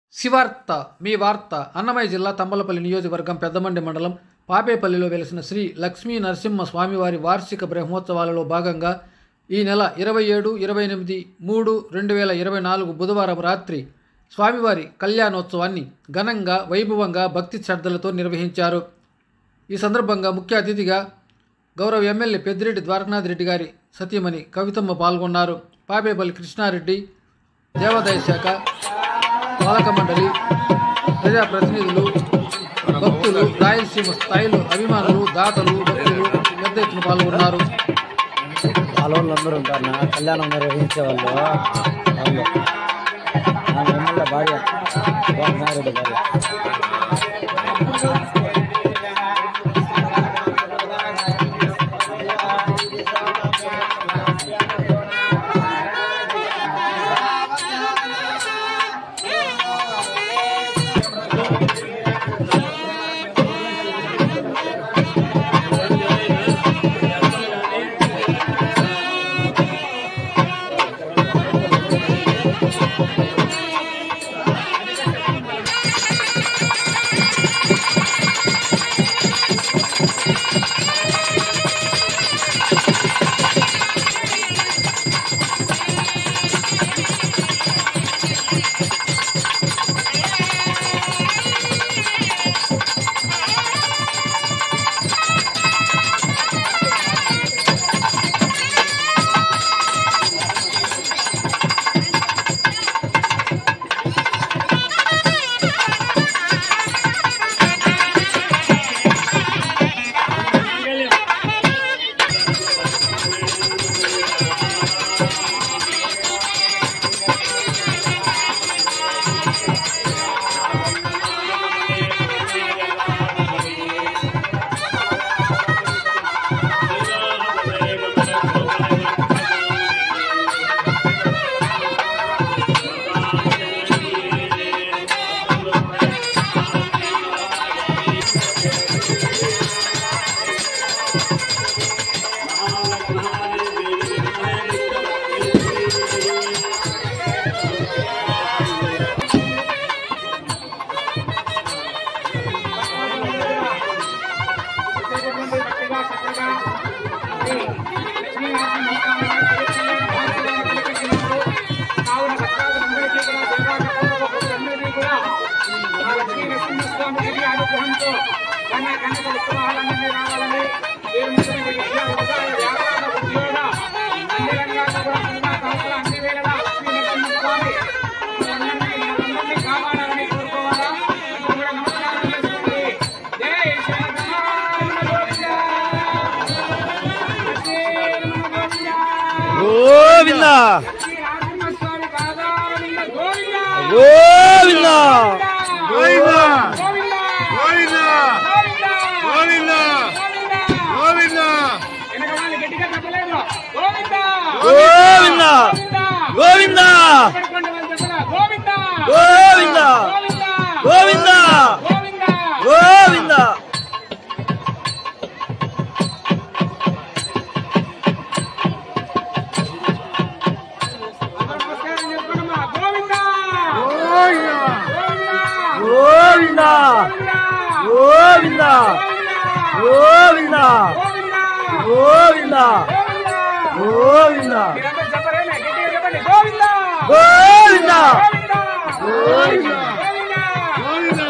శివార్త మీ వార్త అన్నమయ్య జిల్లా తంబలపల్లి నియోజకవర్గం పెద్దమండి మండలం పాపేపల్లిలో వెలిసిన శ్రీ లక్ష్మీ నరసింహ స్వామివారి వార్షిక బ్రహ్మోత్సవాలలో భాగంగా ఈ నెల ఇరవై ఏడు ఇరవై ఎనిమిది మూడు రెండు వేల ఇరవై నాలుగు బుధవారం రాత్రి స్వామివారి కళ్యాణోత్సవాన్ని ఘనంగా వైభవంగా భక్తి శ్రద్ధలతో నిర్వహించారు ఈ సందర్భంగా ముఖ్య అతిథిగా గౌరవ ఎమ్మెల్యే పెద్దిరెడ్డి ద్వారకనాథ్ రెడ్డి గారి సతీమణి కవితమ్మ పాల్గొన్నారు పాపేపల్లి కృష్ణారెడ్డి దేవాదాయ శాఖ పాలక మండలి ప్రజాప్రతినిధులు భక్తులు రాయలసీమ స్థాయిలో అభిమానులు దాతలు భక్తులు పెద్ద ఎత్తున పాల్గొన్నారు పాలవాళ్ళు అందరూ ఉంటారు నా కళ్యాణం నిర్వహించే వాళ్ళు వాళ్ళు నా ఎమ్మెల్యే భార్య గోపనారెడ్డి భార్య గోవింద గోవింద గోవింద గోవింద గోవింద గోవింద గోవింద గోవింద గోవింద గోవింద గోవింద గోవింద గోవింద గోవింద